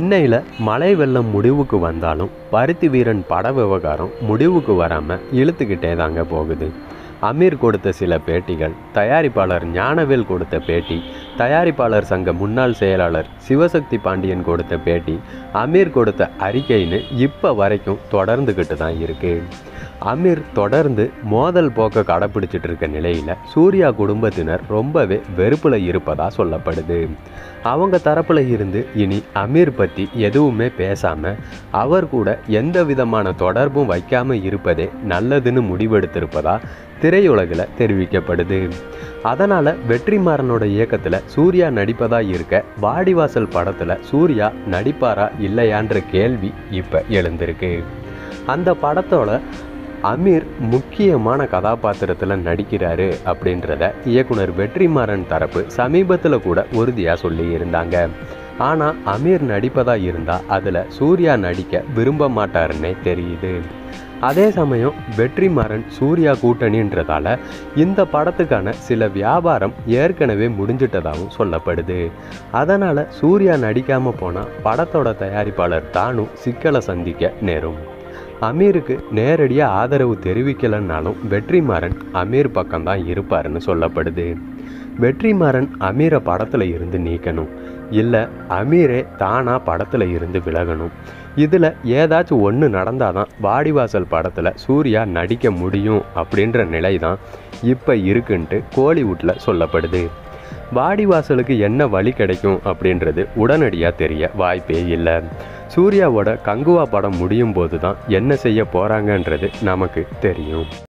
சென்னையில் மழை வெள்ளம் முடிவுக்கு வந்தாலும் பருத்தி வீரன் பட விவகாரம் முடிவுக்கு வராமல் இழுத்துக்கிட்டே தாங்க போகுது அமீர் கொடுத்த சில பேட்டிகள் தயாரிப்பாளர் ஞானவேல் கொடுத்த பேட்டி தயாரிப்பாளர் சங்க முன்னாள் செயலாளர் சிவசக்தி பாண்டியன் கொடுத்த பேட்டி அமீர் கொடுத்த அறிக்கைன்னு இப்போ வரைக்கும் தொடர்ந்துக்கிட்டு தான் இருக்கு அமீர் தொடர்ந்து மோதல் போக்க கடைப்பிடிச்சிட்டு இருக்க நிலையில் சூர்யா குடும்பத்தினர் ரொம்பவே வெறுப்பில் இருப்பதா சொல்லப்படுது அவங்க தரப்பில் இருந்து இனி அமீர் பற்றி எதுவுமே பேசாமல் அவர் கூட எந்த விதமான தொடர்பும் வைக்காமல் இருப்பதே நல்லதுன்னு முடிவெடுத்திருப்பதா திரையுலகில் தெரிவிக்கப்படுது அதனால் வெற்றிமாறனோட இயக்கத்தில் சூர்யா நடிப்பதாக இருக்க வாடிவாசல் படத்தில் சூர்யா நடிப்பாரா இல்லையான்ற கேள்வி இப்போ எழுந்திருக்கு அந்த படத்தோட அமீர் முக்கியமான கதாபாத்திரத்தில் நடிக்கிறாரு அப்படின்றத இயக்குனர் வெற்றிமாறன் தரப்பு சமீபத்தில் கூட உறுதியாக சொல்லி இருந்தாங்க ஆனால் அமீர் நடிப்பதாக இருந்தால் அதில் சூர்யா நடிக்க விரும்ப மாட்டாருன்னே தெரியுது அதே சமயம் வெற்றிமாறன் சூர்யா கூட்டணின்றதால இந்த படத்துக்கான சில வியாபாரம் ஏற்கனவே முடிஞ்சிட்டதாகவும் சொல்லப்படுது அதனால் சூர்யா நடிக்காமல் போனால் படத்தோட தயாரிப்பாளர் தானும் சிக்கலை சந்திக்க நேரும் அமீருக்கு நேரடியாக ஆதரவு தெரிவிக்கலைன்னாலும் வெற்றிமாறன் அமீர் பக்கம்தான் இருப்பாருன்னு சொல்லப்படுது வெற்றிமாறன் அமீரை படத்தில் இருந்து நீக்கணும் இல்லை அமீரே தானாக படத்தில் இருந்து விலகணும் இதில் ஏதாச்சும் ஒன்று நடந்தால் தான் வாடிவாசல் படத்தில் சூர்யா நடிக்க முடியும் அப்படின்ற நிலை தான் இப்போ இருக்குன்ட்டு கோலிவுட்டில் சொல்லப்படுது வாடிவாசலுக்கு என்ன வழி கிடைக்கும் அப்படின்றது உடனடியாக தெரிய வாய்ப்பே இல்லை சூர்யாவோட கங்குவா படம் முடியும் போது தான் என்ன செய்ய போகிறாங்கன்றது நமக்கு தெரியும்